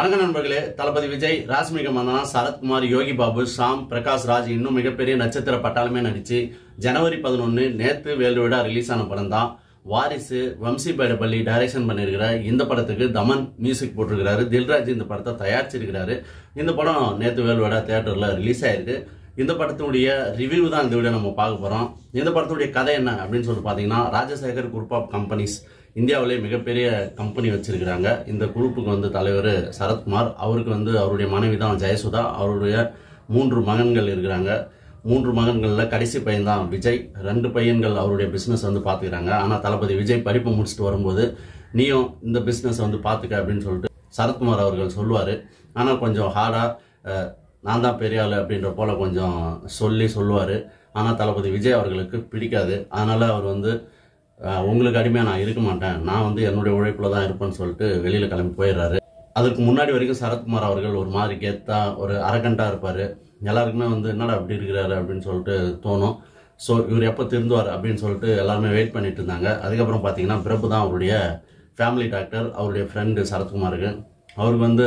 வணக்கம் நண்பர்களே தளபதி விஜய் ராஷ்மிக மந்தனா சரத்குமார் யோகி பாபு ஷாம் பிரகாஷ் ராஜ் இன்னும் மிகப்பெரிய நட்சத்திர பட்டாளமே நடிச்சு ஜனவரி பதினொன்னு நேத்து வேல்டு விழா ரிலீஸ் ஆன படம் தான் வாரிசு வம்சி பைடப்பள்ளி டைரக்ஷன் பண்ணியிருக்கிற இந்த படத்துக்கு தமன் மியூசிக் போட்டிருக்கிறாரு தில்ராஜ் இந்த படத்தை தயாரிச்சிருக்கிறாரு இந்த படம் நேத்து வேல்டு விழா தியேட்டர்ல ரிலீஸ் ஆயிருக்கு இந்த படத்தினுடைய ரிவ்யூ தான் இந்த வீடியோ நம்ம பார்க்க போறோம் இந்த படத்துடைய கதை என்ன அப்படின்னு சொல்லிட்டு பார்த்தீங்கன்னா ராஜசேகர் குரூப் ஆஃப் கம்பெனிஸ் இந்தியாவிலே மிகப்பெரிய கம்பெனி வச்சிருக்கிறாங்க இந்த குரூப்புக்கு வந்து தலைவர் சரத்குமார் அவருக்கு வந்து அவருடைய மனைவி தான் ஜெயசுதா அவருடைய மூன்று மகன்கள் இருக்கிறாங்க மூன்று மகன்களில் கடைசி பையன் தான் விஜய் ரெண்டு பையன்கள் அவருடைய பிஸ்னஸ் வந்து பார்த்துக்கிறாங்க ஆனால் தளபதி விஜய் படிப்பு முடிச்சுட்டு வரும்போது நீயும் இந்த பிஸ்னஸ் வந்து பார்த்துக்க அப்படின்னு சொல்லிட்டு சரத்குமார் அவர்கள் சொல்லுவார் ஆனால் கொஞ்சம் ஹார்டாக நான் தான் பெரிய ஆளு அப்படின்ற போல கொஞ்சம் சொல்லி சொல்லுவார் ஆனால் தளபதி விஜய் அவர்களுக்கு பிடிக்காது அதனால் அவர் வந்து அஹ், உங்களுக்கு அடிமையாக நான் இருக்க மாட்டேன் நான் வந்து என்னுடைய உழைப்பில் தான் இருப்பேன்னு சொல்லிட்டு வெளியில் கிளம்பி போயிடுறாரு அதுக்கு முன்னாடி வரைக்கும் சரத்குமார் அவர்கள் ஒரு மாதிரி கெத்தா ஒரு அரகண்டா இருப்பார் எல்லாருக்குமே வந்து என்னடா அப்படி இருக்கிறாரு அப்படின்னு சொல்லிட்டு தோணும் ஸோ இவர் எப்போ திருந்துவார் அப்படின்னு சொல்லிட்டு எல்லாருமே வெயிட் பண்ணிட்டு இருந்தாங்க அதுக்கப்புறம் பார்த்தீங்கன்னா பிரபு தான் அவருடைய ஃபேமிலி டாக்டர் அவருடைய ஃப்ரெண்டு சரத்குமாருக்கு அவருக்கு வந்து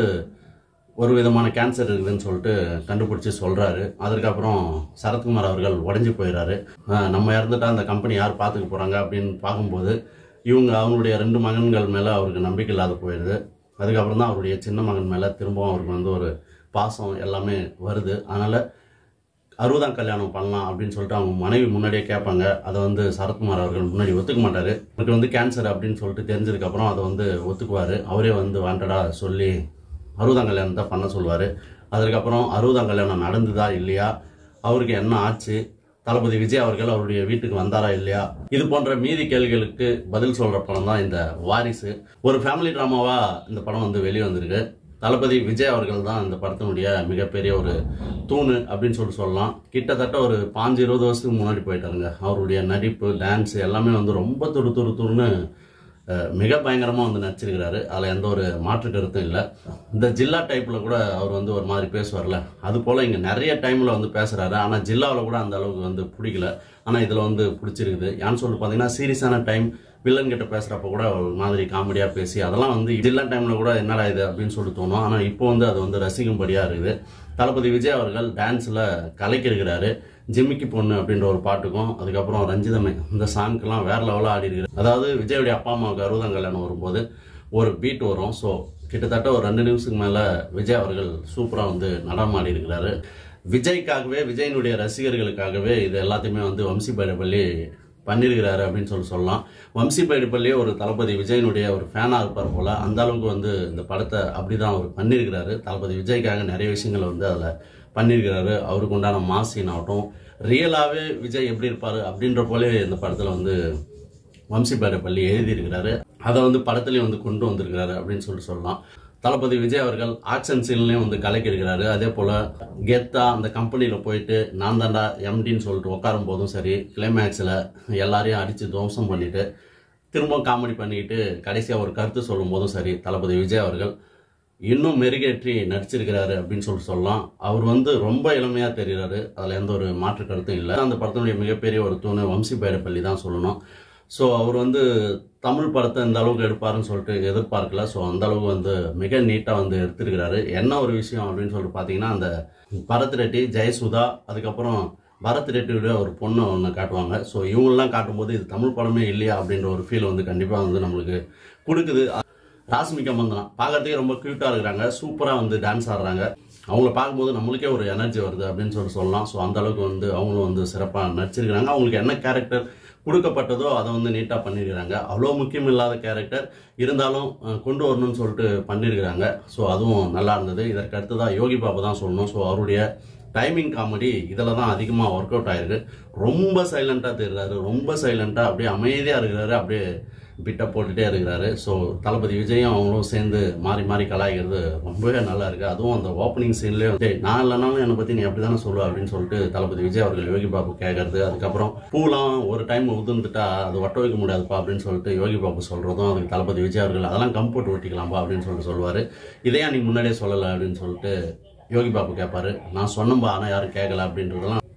ஒரு விதமான கேன்சர் இருக்குதுன்னு சொல்லிட்டு கண்டுபிடிச்சி சொல்றாரு அதுக்கப்புறம் சரத்குமார் அவர்கள் உடஞ்சி போயிடுறாரு அஹ் நம்ம இறந்துட்டா அந்த கம்பெனி யார் பார்த்துக்க போறாங்க அப்படின்னு பார்க்கும்போது இவங்க அவங்களுடைய ரெண்டு மகன்கள் மேலே அவருக்கு நம்பிக்கை இல்லாத போயிடுது அதுக்கப்புறம் தான் அவருடைய சின்ன மகன் மேலே திரும்பவும் அவருக்கு வந்து ஒரு பாசம் எல்லாமே வருது அதனால அறுபதாம் கல்யாணம் பண்ணலாம் அப்படின்னு சொல்லிட்டு அவங்க மனைவி முன்னாடியே கேட்பாங்க அதை வந்து சரத்குமார் அவர்கள் முன்னாடி ஒத்துக்க மாட்டாரு அவருக்கு வந்து கேன்சர் அப்படின்னு சொல்லிட்டு தெரிஞ்சதுக்கப்புறம் அதை வந்து ஒத்துக்குவார் அவரே வந்து வாண்டடா சொல்லி அறுபதாம் கல்யாணம் தான் பண்ண சொல்லுவார் அதுக்கப்புறம் அறுபதாம் கல்யாணம் நடந்துதா இல்லையா அவருக்கு என்ன ஆச்சு தளபதி விஜய் அவர்கள் அவருடைய வீட்டுக்கு வந்தாரா இல்லையா இது போன்ற மீதி கேள்விகளுக்கு பதில் சொல்ற படம் தான் இந்த வாரிசு ஒரு ஃபேமிலி டிராமாவா இந்த படம் வந்து வெளியே வந்திருக்கு தளபதி விஜய் அவர்கள் தான் இந்த படத்தினுடைய மிகப்பெரிய ஒரு தூணு அப்படின்னு சொல்லிட்டு சொல்லலாம் கிட்டத்தட்ட ஒரு பாஞ்சு இருபது வருஷத்துக்கு முன்னாடி போயிட்டாருங்க அவருடைய நடிப்பு டான்ஸ் எல்லாமே வந்து ரொம்ப துரு துரு துருன்னு அஹ், மிக பயங்கரமாக வந்து நடிச்சிருக்கிறாரு அதில் எந்த ஒரு மாற்று கருத்தும் இல்லை இந்த ஜில்லா டைப்பில் கூட அவர் வந்து ஒரு மாதிரி பேசுவார்ல அது போல் இங்கே நிறைய டைமில் வந்து பேசுகிறாரு ஆனால் ஜில்லாவில் கூட அந்த அளவுக்கு வந்து பிடிக்கல ஆனால் இதில் வந்து பிடிச்சிருக்குது ஏன்னு சொல்லிட்டு பார்த்தீங்கன்னா சீரியஸான டைம் வில்லன் கிட்ட பேசுகிறப்ப கூட ஒரு மாதிரி காமெடியாக பேசி அதெல்லாம் வந்து ஜில்லா டைமில் கூட என்னடா இது அப்படின்னு சொல்லிட்டு தோணும் ஆனால் இப்போ வந்து அது வந்து ரசிக்கும்படியாக இருக்குது தளபதி விஜய் அவர்கள் டான்ஸில் கலைக்கிருக்கிறாரு ஜிம்மிக்கு பொண்ணு அப்படின்ற ஒரு பாட்டுக்கும் அதுக்கப்புறம் ரஞ்சிதமே இந்த சாங்க்கெல்லாம் வேற லெவலாக ஆடி இருக்கிறார் அதாவது விஜயுடைய அப்பா அம்மாவுக்கு அறுபதாம் கல்யாணம் வரும்போது ஒரு பீட் வரும் ஸோ கிட்டத்தட்ட ஒரு ரெண்டு நிமிஷத்துக்கு மேலே விஜய் அவர்கள் சூப்பராக வந்து நடமாடி இருக்கிறாரு விஜய்க்காகவே விஜயனுடைய ரசிகர்களுக்காகவே இது எல்லாத்தையுமே வந்து வம்சி பைரப்பள்ளி பண்ணியிருக்கிறாரு அப்படின்னு சொல்லி சொல்லலாம் வம்சி பைரப்பள்ளியே ஒரு தளபதி விஜயனுடைய ஒரு ஃபேனாக இருப்பார் போல அந்த அளவுக்கு வந்து இந்த படத்தை அப்படிதான் அவர் பண்ணியிருக்கிறாரு தளபதி விஜய்க்காக நிறைய விஷயங்களை வந்து அதில் பண்ணியிருக்கிறாரு அவருக்கு உண்டான மாசின் ஆகட்டும் ரியலாகவே விஜய் எப்படி இருப்பார் அப்படின்ற போலே இந்த படத்தில் வந்து வம்சிபேட்டை பள்ளி எழுதியிருக்கிறாரு அதை வந்து படத்துலையும் வந்து கொண்டு வந்திருக்கிறாரு அப்படின்னு சொல்லிட்டு சொல்லலாம் தளபதி விஜய் அவர்கள் ஆக்ஷன் சீன்லையும் வந்து கலக்கியிருக்கிறாரு அதே போல கெத்தா அந்த கம்பெனியில் போயிட்டு நான் தாண்டா எம்டின்னு சொல்லிட்டு உட்காரும் போதும் சரி கிளைமேக்ஸில் எல்லாரையும் அடித்து துவம்சம் பண்ணிட்டு திரும்ப காமெடி பண்ணிக்கிட்டு கடைசியாக ஒரு கருத்து சொல்லும் போதும் சரி தளபதி விஜய் அவர்கள் இன்னும் மெருகேற்றி நடிச்சிருக்கிறாரு அப்படின்னு சொல்லிட்டு சொல்லலாம் அவர் வந்து ரொம்ப இளமையா தெரிகிறாரு அதில் எந்த ஒரு மாற்று கருத்தும் இல்லை அந்த படத்தினுடைய மிகப்பெரிய ஒரு தூணு வம்சி பைரப்பள்ளி தான் சொல்லணும் ஸோ அவர் வந்து தமிழ் படத்தை இந்த அளவுக்கு எடுப்பாருன்னு சொல்லிட்டு எதிர்பார்க்கல ஸோ அந்த அளவுக்கு வந்து மிக நீட்டாக வந்து எடுத்திருக்கிறாரு என்ன ஒரு விஷயம் அப்படின்னு சொல்லிட்டு பார்த்தீங்கன்னா அந்த பரத் ரெட்டி ஜெயசுதா அதுக்கப்புறம் பரத் ரெட்டியோட ஒரு பொண்ணை ஒன்று காட்டுவாங்க ஸோ இவங்களெலாம் காட்டும்போது இது தமிழ் படமே இல்லையா அப்படின்ற ஒரு ஃபீல் வந்து கண்டிப்பாக வந்து நம்மளுக்கு கொடுக்குது ராஸ்மிகா மந்தனா பார்க்கறதுக்கே ரொம்ப க்யூட்டாக இருக்கிறாங்க சூப்பராக வந்து டான்ஸ் ஆடுறாங்க அவங்கள பார்க்கும்போது நம்மளுக்கே ஒரு எனர்ஜி வருது அப்படின்னு சொல்லி சொல்லலாம் ஸோ அந்த அளவுக்கு வந்து அவங்களும் வந்து சிறப்பாக நடிச்சிருக்கிறாங்க அவங்களுக்கு என்ன கேரக்டர் கொடுக்கப்பட்டதோ அதை வந்து நீட்டாக பண்ணியிருக்கிறாங்க அவ்வளோ முக்கியம் இல்லாத கேரக்டர் இருந்தாலும் அஹ், கொண்டு வரணும்னு சொல்லிட்டு பண்ணியிருக்கிறாங்க ஸோ அதுவும் நல்லா இருந்தது இதற்கு அடுத்ததாக யோகி பாபு தான் சொல்லணும் ஸோ அவருடைய டைமிங் காமெடி இதில் தான் அதிகமாக ஒர்க் அவுட் ஆயிருக்கு ரொம்ப சைலண்ட்டாக தெரிகிறாரு ரொம்ப சைலண்ட்டாக அப்படியே அமைதியாக இருக்கிறாரு அப்படியே பிட்டை போட்டுட்டே இருக்கிறாரு ஸோ தளபதி விஜயும் அவங்களும் சேர்ந்து மாறி மாறி கலாய்க்கிறது ரொம்பவே நல்லா இருக்கு அதுவும் அந்த ஓப்பனிங் சீன்லேயே வந்து நான் இல்லைனாலும் என்னை பற்றி நீ அப்படி தானே சொல்லுவ அப்படின்னு சொல்லிட்டு தளபதி விஜய் அவர்கள் யோகி பாபு கேட்கறது அதுக்கப்புறம் பூலாம் ஒரு டைம் உதிர்ந்துட்டா அது ஒட்ட வைக்க முடியாதுப்பா அப்படின்னு சொல்லிட்டு யோகி பாபு சொல்றதும் அதுக்கு தளபதி விஜய் அவர்கள் அதெல்லாம் கம் போட்டு ஒட்டிக்கலாம்பா அப்படின்னு சொல்லிட்டு சொல்லுவார் இதையா நீ முன்னாடியே சொல்லலை அப்படின்னு சொல்லிட்டு யோகி பாபு கேட்பாரு நான் சொன்னம்பா ஆனால் யாரும் கேட்கல அப்படின்றதெல்லாம்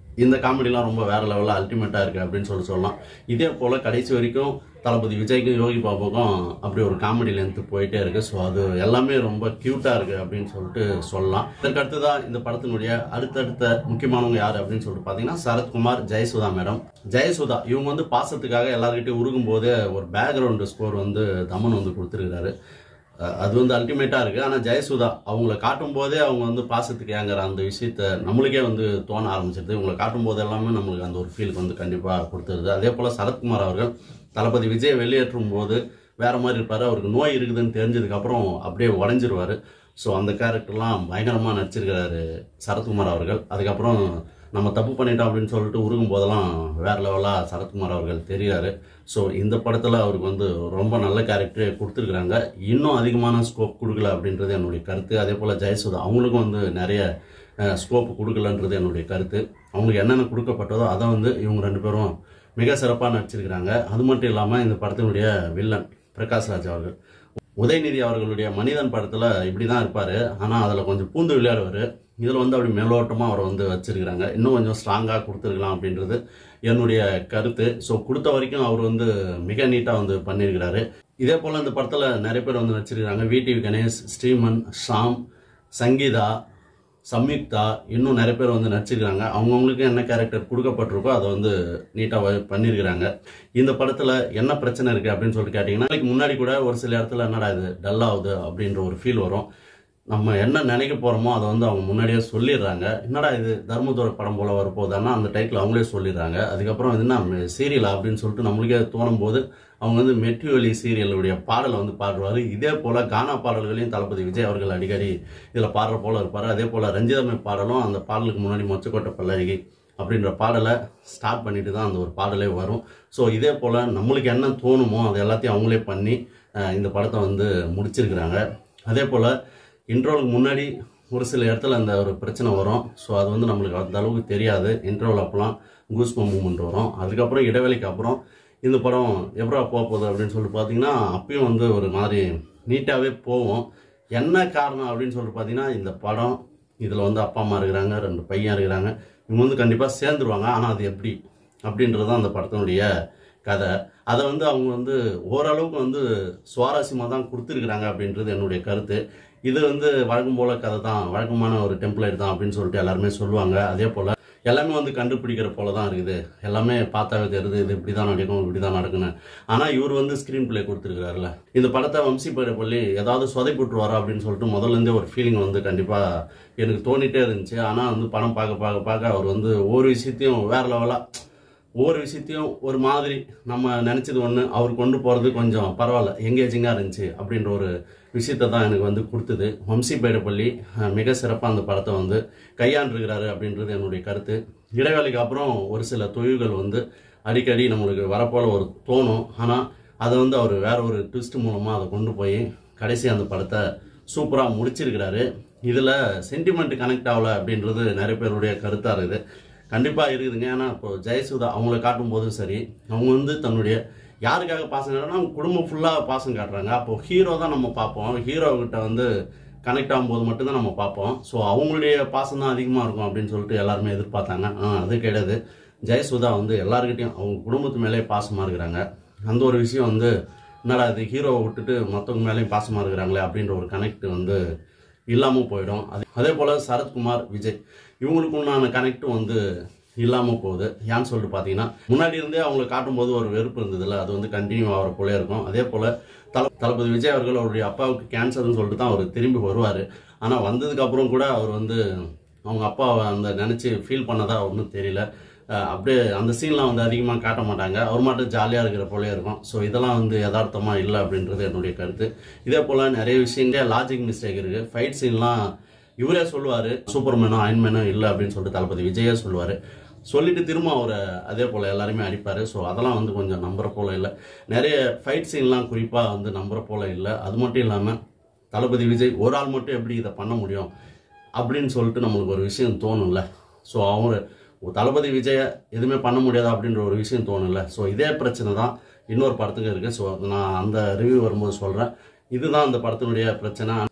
இந்த காமெடிலாம் ரொம்ப வேற லெவலில் அல்டிமேட்டாக இருக்குது அப்படின்னு சொல்லி சொல்லலாம் இதே போல் கடைசி வரைக்கும் தளபதி விஜய்க்கும் யோகி பாபுக்கும் அப்படி ஒரு காமெடி லென்த் போயிட்டே இருக்கு ஸோ அது எல்லாமே ரொம்ப க்யூட்டாக இருக்கு அப்படின்னு சொல்லிட்டு சொல்லலாம் இதற்கு அடுத்ததான் இந்த படத்தினுடைய அடுத்தடுத்த முக்கியமானவங்க யார் அப்படின்னு சொல்லிட்டு பார்த்தீங்கன்னா சரத்குமார் ஜெயசுதா மேடம் ஜெயசுதா இவங்க வந்து பாசத்துக்காக எல்லார்கிட்டையும் உருகும் போதே ஒரு பேக்ரவுண்டு ஸ்கோர் வந்து தமன் வந்து கொடுத்துருக்காரு அஹ் அது வந்து அல்டிமேட்டாக இருக்குது ஆனால் ஜெயசுதா அவங்கள காட்டும் போதே அவங்க வந்து பாசத்துக்கு ஏங்குற அந்த விஷயத்த நம்மளுக்கே வந்து தோண ஆரம்பிச்சிருது இவங்களை காட்டும் போது எல்லாமே நம்மளுக்கு அந்த ஒரு ஃபீலுக்கு வந்து கண்டிப்பாக கொடுத்துருது அதே போல் சரத்குமார் அவர்கள் தளபதி விஜய் வெளியேற்றும் போது வேற மாதிரி இருப்பார் அவருக்கு நோய் இருக்குதுன்னு தெரிஞ்சதுக்கப்புறம் அப்படியே உடஞ்சிருவார் ஸோ அந்த கேரக்டர்லாம் பயங்கரமாக நடிச்சிருக்கிறாரு சரத்குமார் அவர்கள் அதுக்கப்புறம் நம்ம தப்பு பண்ணிட்டோம் அப்படின்னு சொல்லிட்டு உருகும் போதெல்லாம் வேற லெவலாக சரத்குமார் அவர்கள் தெரியாரு ஸோ இந்த படத்தில் அவருக்கு வந்து ரொம்ப நல்ல கேரக்டரே கொடுத்துருக்குறாங்க இன்னும் அதிகமான ஸ்கோப் கொடுக்கல அப்படின்றது என்னுடைய கருத்து அதே போல் ஜெயசுதா அவங்களுக்கும் வந்து நிறைய ஸ்கோப் கொடுக்கலன்றது என்னுடைய கருத்து அவங்களுக்கு என்னென்ன கொடுக்கப்பட்டதோ அதை வந்து இவங்க ரெண்டு பேரும் மிக சிறப்பாக நடிச்சிருக்கிறாங்க அது மட்டும் இல்லாமல் இந்த படத்தினுடைய வில்லன் பிரகாஷ்ராஜ் அவர்கள் உதயநிதி அவர்களுடைய மனிதன் படத்தில் இப்படி தான் இருப்பார் ஆனால் அதில் கொஞ்சம் பூந்து விளையாடுவார் இதில் வந்து அப்படி மேலோட்டமாக அவரை வந்து வச்சிருக்கிறாங்க இன்னும் கொஞ்சம் ஸ்ட்ராங்காக கொடுத்துருக்கலாம் அப்படின்றது என்னுடைய கருத்து ஸோ கொடுத்த வரைக்கும் அவர் வந்து மிக நீட்டாக வந்து பண்ணியிருக்கிறாரு இதே போல் இந்த படத்தில் நிறைய பேர் வந்து வச்சிருக்கிறாங்க விடிவி கணேஷ் ஸ்ரீமன் ஷாம் சங்கீதா சம்யுக்தா இன்னும் நிறைய பேர் வந்து நடிச்சிருக்காங்க அவங்கவுங்களுக்கு என்ன கேரக்டர் கொடுக்கப்பட்டிருக்கோ அதை வந்து நீட்டாக பண்ணியிருக்கிறாங்க இந்த படத்தில் என்ன பிரச்சனை இருக்குது அப்படின்னு சொல்லிட்டு கேட்டிங்கன்னா நாளைக்கு முன்னாடி கூட ஒரு சில இடத்துல என்னடா இது டல் ஆகுது அப்படின்ற ஒரு ஃபீல் வரும் நம்ம என்ன நினைக்க போகிறோமோ அதை வந்து அவங்க முன்னாடியே சொல்லிடுறாங்க என்னடா இது தர்மதுரை படம் போல வரப்போதான்னா அந்த டைட்டில் அவங்களே சொல்லிடுறாங்க அதுக்கப்புறம் இது என்ன சீரியலா அப்படின்னு சொல்லிட்டு நம்மளுக்கே தோணும் போது அவங்க வந்து மெட்ரிவலி சீரியலுடைய பாடலை வந்து பாடுவார் இதே போல் கானா பாடல்களையும் தளபதி விஜய் அவர்கள் அடிக்கடி இதில் பாடுற போல இருப்பார் அதே போல் ரஞ்சிதமை பாடலும் அந்த பாடலுக்கு முன்னாடி மொச்சக்கோட்டை பல்லழகி அப்படின்ற பாடலை ஸ்டார்ட் பண்ணிட்டு தான் அந்த ஒரு பாடலே வரும் ஸோ இதே போல் நம்மளுக்கு என்ன தோணுமோ அது எல்லாத்தையும் அவங்களே பண்ணி அஹ், இந்த படத்தை வந்து முடிச்சிருக்கிறாங்க அதே போல் இன்ட்ரோலுக்கு முன்னாடி ஒரு சில இடத்துல அந்த ஒரு பிரச்சனை வரும் ஸோ அது வந்து நம்மளுக்கு அந்த அளவுக்கு தெரியாது இன்ட்ரோவில் அப்போலாம் கூஸ்பம் மூமெண்ட் வரும் அதுக்கப்புறம் இடைவெளிக்கு அப்புறம் இந்த படம் எப்படா போக போகுது அப்படின்னு சொல்லிட்டு பார்த்தீங்கன்னா அப்பயும் வந்து ஒரு மாதிரி நீட்டாகவே போகும் என்ன காரணம் அப்படின்னு சொல்லிட்டு பார்த்தீங்கன்னா இந்த படம் இதில் வந்து அப்பா அம்மா இருக்கிறாங்க ரெண்டு பையன் இருக்கிறாங்க இவங்க வந்து கண்டிப்பாக சேர்ந்துருவாங்க ஆனால் அது எப்படி அப்படின்றது தான் அந்த படத்தினுடைய கதை அதை வந்து அவங்க வந்து ஓரளவுக்கு வந்து சுவாரஸ்யமாக தான் கொடுத்துருக்குறாங்க அப்படின்றது என்னுடைய கருத்து இது வந்து வழக்கம் போல கதை தான் வழக்கமான ஒரு டெம்ப்ளேட் தான் அப்படின்னு சொல்லிட்டு எல்லாருமே சொல்லுவாங்க அதே போல் எல்லாமே வந்து கண்டுபிடிக்கிற போல தான் இருக்குது எல்லாமே பார்த்தாவே தெரியுது இது இப்படி தான் நடக்கும் இப்படி தான் நடக்கணும் ஆனால் இவர் வந்து ஸ்க்ரீன் பிளே கொடுத்துருக்காருல்ல இந்த படத்தை வம்சி பள்ளி ஏதாவது சொதைப்பட்டுருவாரா அப்படின்னு சொல்லிட்டு முதல்ல இருந்தே ஒரு ஃபீலிங் வந்து கண்டிப்பாக எனக்கு தோணிட்டே இருந்துச்சு ஆனால் வந்து படம் பார்க்க பார்க்க பார்க்க அவர் வந்து ஒவ்வொரு விஷயத்தையும் வேற லெவலாக ஒவ்வொரு விஷயத்தையும் ஒரு மாதிரி நம்ம நினச்சது ஒன்று அவர் கொண்டு போகிறது கொஞ்சம் பரவாயில்ல எங்கேஜிங்காக இருந்துச்சு அப்படின்ற ஒரு விஷயத்தை தான் எனக்கு வந்து கொடுத்தது வம்சி பைடப்பள்ளி அஹ், மிக சிறப்பாக அந்த படத்தை வந்து கையாண்டிருக்கிறாரு அப்படின்றது என்னுடைய கருத்து இடைவேளைக்கு அப்புறம் ஒரு சில தொழில்கள் வந்து அடிக்கடி நம்மளுக்கு வரப்போல ஒரு தோணும் ஆனால் அதை வந்து அவர் வேற ஒரு ட்விஸ்ட் மூலமாக அதை கொண்டு போய் கடைசி அந்த படத்தை சூப்பராக முடிச்சிருக்கிறாரு இதில் சென்டிமெண்ட் கனெக்ட் ஆகல அப்படின்றது நிறைய பேருடைய கருத்தாக இருக்குது கண்டிப்பாக இருக்குதுங்க ஏன்னா இப்போ ஜெயசுதா அவங்கள காட்டும் போதும் சரி அவங்க வந்து தன்னுடைய யாருக்காக பாசம் காட்டுறாங்க அவங்க குடும்பம் ஃபுல்லாக பாசம் காட்டுறாங்க அப்போ ஹீரோ தான் நம்ம பார்ப்போம் ஹீரோ கிட்ட வந்து கனெக்ட் ஆகும்போது மட்டும்தான் நம்ம பார்ப்போம் ஸோ அவங்களுடைய பாசம் தான் அதிகமாக இருக்கும் அப்படின்னு சொல்லிட்டு எல்லாருமே எதிர்பார்த்தாங்க ஆனால் அது கிடையாது ஜெயசுதா வந்து எல்லாருக்கிட்டையும் அவங்க குடும்பத்து மேலே பாசமாக இருக்கிறாங்க அந்த ஒரு விஷயம் வந்து என்னடா இது ஹீரோவை விட்டுட்டு மற்றவங்க மேலேயும் பாசமாக இருக்கிறாங்களே அப்படின்ற ஒரு கனெக்ட் வந்து இல்லாமல் போயிடும் அதே அதே போல் சரத்குமார் விஜய் இவங்களுக்கு உண்டான கனெக்டும் வந்து இல்லாமல் போகுது ஏன்னு சொல்லிட்டு பார்த்தீங்கன்னா முன்னாடி இருந்தே அவங்களை காட்டும்போது ஒரு வெறுப்பு இருந்ததுல அது வந்து கண்டினியூ ஆகிற போலே இருக்கும் அதே போல் தல தளபதி விஜய் அவர்கள் அவருடைய அப்பாவுக்கு கேன்சர்னு சொல்லிட்டு தான் அவர் திரும்பி வருவார் ஆனால் வந்ததுக்கு அப்புறம் கூட அவர் வந்து அவங்க அப்பாவை அந்த நினச்சி ஃபீல் பண்ணதா ஒன்றும் தெரியல அஹ் அப்படியே அந்த சீன்லாம் வந்து அதிகமாக காட்ட மாட்டாங்க அவர் மட்டும் ஜாலியாக இருக்கிற போலே இருக்கும் ஸோ இதெல்லாம் வந்து யதார்த்தமாக இல்லை அப்படின்றது என்னுடைய கருத்து இதே போல் நிறைய விஷயங்கள் லாஜிக் மிஸ்டேக் இருக்குது ஃபைட் சீன்லாம் இவரே சொல்லுவார் சூப்பர்மேனோ அயன்மேனோ இல்லை அப்படின்னு சொல்லிட்டு தளபதி விஜயே சொல்லுவார் சொல்லிட்டு திரும்ப அவரை அதே போல் எல்லாருமே அடிப்பார் ஸோ அதெல்லாம் வந்து கொஞ்சம் நம்புற போல இல்லை நிறைய ஃபைட் சீன்லாம் குறிப்பாக வந்து நம்புற போல இல்லை அது மட்டும் இல்லாமல் தளபதி விஜய் ஒரு ஆள் மட்டும் எப்படி இதை பண்ண முடியும் அப்படின்னு சொல்லிட்டு நம்மளுக்கு ஒரு விஷயம் தோணும்ல ஸோ அவர் தளபதி விஜய எதுவுமே பண்ண முடியாது அப்படின்ற ஒரு விஷயம் தோணும்ல ஸோ இதே பிரச்சனை தான் இன்னொரு படத்துக்கு இருக்குது ஸோ நான் அந்த ரிவ்யூ வரும்போது சொல்கிறேன் இதுதான் அந்த படத்தினுடைய பிரச்சனை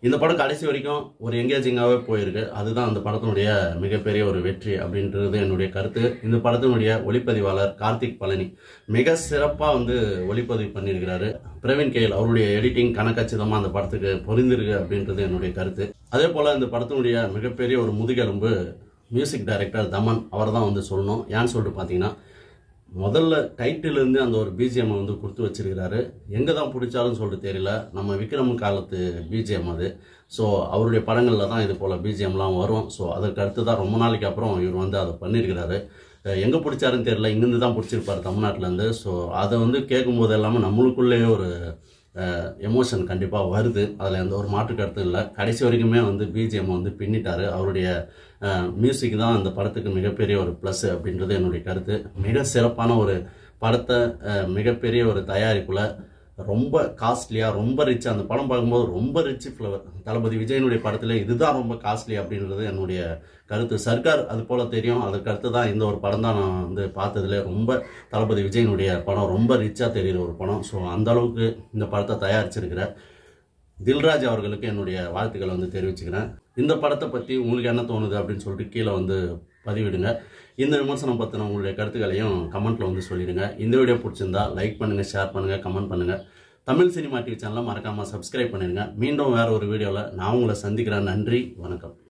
இந்த படம் கடைசி வரைக்கும் ஒரு எங்கேஜிங்காகவே போயிருக்கு அதுதான் அந்த படத்தினுடைய மிகப்பெரிய ஒரு வெற்றி அப்படின்றது என்னுடைய கருத்து இந்த படத்தினுடைய ஒளிப்பதிவாளர் கார்த்திக் பழனி மிக சிறப்பாக வந்து ஒளிப்பதிவு பண்ணியிருக்கிறாரு பிரவீன் கேல் அவருடைய எடிட்டிங் கணக்கச்சிதமாக அந்த படத்துக்கு பொருந்திருக்கு அப்படின்றது என்னுடைய கருத்து அதே போல் இந்த படத்தினுடைய மிகப்பெரிய ஒரு முதுகெலும்பு மியூசிக் டைரக்டர் தமன் அவர் தான் வந்து சொல்லணும் ஏன்னு சொல்லிட்டு பார்த்தீங்கன்னா முதல்ல டைட்டிலேருந்து அந்த ஒரு பிஜிஎம் வந்து கொடுத்து வச்சிருக்கிறாரு எங்கே தான் பிடிச்சாலும் சொல்லிட்டு தெரியல நம்ம விக்ரம் காலத்து பிஜிஎம் அது ஸோ அவருடைய படங்களில் தான் இது போல் பிஜிஎம்லாம் வரும் ஸோ அதற்கு அடுத்து தான் ரொம்ப நாளைக்கு அப்புறம் இவர் வந்து அதை பண்ணியிருக்கிறாரு எங்கே பிடிச்சாருன்னு தெரியல இங்கேருந்து தான் பிடிச்சிருப்பார் தமிழ்நாட்டிலேருந்து ஸோ அதை வந்து கேட்கும்போது எல்லாமே நம்மளுக்குள்ளேயே ஒரு எமோஷன் கண்டிப்பாக வருது அதில் எந்த ஒரு மாற்று கருத்தும் இல்லை கடைசி வரைக்குமே வந்து பிஜிஎம் வந்து பின்னிட்டாரு அவருடைய மியூசிக் தான் அந்த படத்துக்கு மிகப்பெரிய ஒரு ப்ளஸ் அப்படின்றது என்னுடைய கருத்து மிக சிறப்பான ஒரு படத்தை அஹ், மிகப்பெரிய ஒரு தயாரிப்புல ரொம்ப காஸ்ட்லியாக ரொம்ப ரிச் அந்த படம் பார்க்கும்போது ரொம்ப ரிச் ஃப்ளவர் தளபதி விஜயனுடைய படத்தில் இதுதான் ரொம்ப காஸ்ட்லி அப்படின்றது என்னுடைய கருத்து சர்க்கார் அது போல் தெரியும் அதுக்கு அடுத்து தான் இந்த ஒரு படம் தான் நான் வந்து பார்த்ததுல ரொம்ப தளபதி விஜயனுடைய படம் ரொம்ப ரிச்சாக தெரியுற ஒரு படம் ஸோ அந்த அளவுக்கு இந்த படத்தை தயாரிச்சிருக்கிற தில்ராஜ் அவர்களுக்கு என்னுடைய வாழ்த்துக்களை வந்து தெரிவிச்சுக்கிறேன் இந்த படத்தை பற்றி உங்களுக்கு என்ன தோணுது அப்படின்னு சொல்லிட்டு கீழே வந்து பதிவிடுங்க இந்த விமர்சனம் பற்றின உங்களுடைய கருத்துக்களையும் கமெண்ட்டில் வந்து சொல்லிடுங்க இந்த வீடியோ பிடிச்சிருந்தா லைக் பண்ணுங்கள் ஷேர் பண்ணுங்கள் கமெண்ட் பண்ணுங்கள் தமிழ் சினிமா டிவி சேனலை மறக்காமல் சப்ஸ்கிரைப் பண்ணிடுங்க மீண்டும் வேற ஒரு வீடியோவில் நான் உங்களை சந்திக்கிறேன் நன்றி வணக்கம்